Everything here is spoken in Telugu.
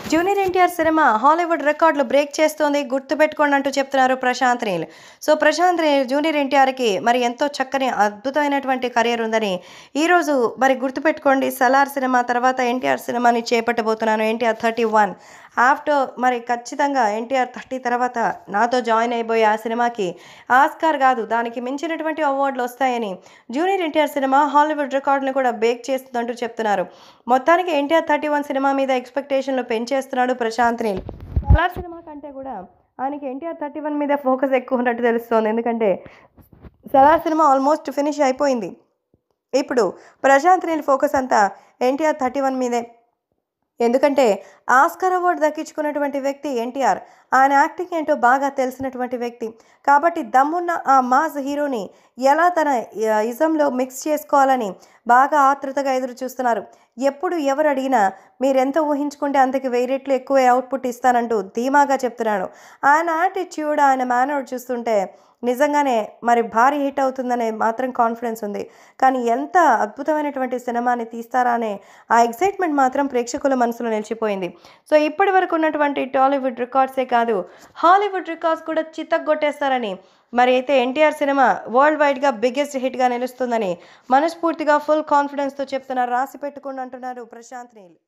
జూనియర్ ఎన్టీఆర్ సినిమా హాలీవుడ్ రికార్డులు బ్రేక్ చేస్తోంది గుర్తుపెట్టుకోండి అంటూ చెప్తున్నారు ప్రశాంత్ నీల్ సో ప్రశాంత్ నీల్ జూనియర్ ఎన్టీఆర్కి మరి ఎంతో చక్కని అద్భుతమైనటువంటి కెరియర్ ఉందని ఈరోజు మరి గుర్తుపెట్టుకోండి సలార్ సినిమా తర్వాత ఎన్టీఆర్ సినిమాని చేపట్టబోతున్నాను ఎన్టీఆర్ థర్టీ వన్ ఆఫ్టర్ మరి ఖచ్చితంగా ఎన్టీఆర్ థర్టీ తర్వాత నాతో జాయిన్ అయిపోయే ఆ సినిమాకి ఆస్కార్ కాదు దానికి మించినటువంటి అవార్డులు వస్తాయని జూనియర్ ఎన్టీఆర్ సినిమా హాలీవుడ్ రికార్డుని కూడా బ్రేక్ చేస్తుందంటూ చెప్తున్నారు మొత్తానికి ఎన్టీఆర్ థర్టీ వన్ సినిమా మీద ఎక్స్పెక్టేషన్లు పెంచేస్తున్నాడు ప్రశాంత్ నీల్ సలార్ సినిమా కంటే కూడా ఆయనకి ఎన్టీఆర్ థర్టీ వన్ మీద ఫోకస్ ఎక్కువ ఉన్నట్టు తెలుస్తోంది ఎందుకంటే సలార్ సినిమా ఆల్మోస్ట్ ఫినిష్ అయిపోయింది ఇప్పుడు ప్రశాంత్ నీల్ ఫోకస్ అంతా ఎన్టీఆర్ థర్టీ వన్ మీదే ఎందుకంటే ఆస్కార్ అవార్డు దక్కించుకున్నటువంటి వ్యక్తి ఎన్టీఆర్ ఆయన యాక్టింగ్ ఏంటో బాగా తెలిసినటువంటి వ్యక్తి కాబట్టి దమ్మున్న ఆ మాస్ హీరోని ఎలా తన ఆ, ఇజంలో మిక్స్ చేసుకోవాలని బాగా ఆతృతగా ఎదురు చూస్తున్నారు ఎప్పుడు ఎవరు అడిగినా మీరెంత ఊహించుకుంటే అంతకి వెయ్యి రెట్లు ఎక్కువ అవుట్పుట్ ఇస్తానంటూ ధీమాగా చెప్తున్నాడు ఆయన యాటిట్యూడ్ ఆయన మేనర్ చూస్తుంటే నిజంగానే మరి భారీ హిట్ అవుతుందనే మాత్రం కాన్ఫిడెన్స్ ఉంది కానీ ఎంత అద్భుతమైనటువంటి సినిమాని తీస్తారా అనే ఆ ఎక్సైట్మెంట్ మాత్రం ప్రేక్షకుల మనసులో నిలిచిపోయింది సో ఇప్పటి వరకు ఉన్నటువంటి టాలీవుడ్ రికార్డ్సే కాదు హాలీవుడ్ రికార్డ్స్ కూడా చిత్తగొట్టేస్తారని మరి అయితే ఎన్టీఆర్ సినిమా వరల్డ్ వైడ్గా బిగ్గెస్ట్ హిట్గా నిలుస్తుందని మనస్ఫూర్తిగా ఫుల్ కాన్ఫిడెన్స్తో చెప్తున్నారు రాసి పెట్టుకోండి అంటున్నారు ప్రశాంత్ నీల్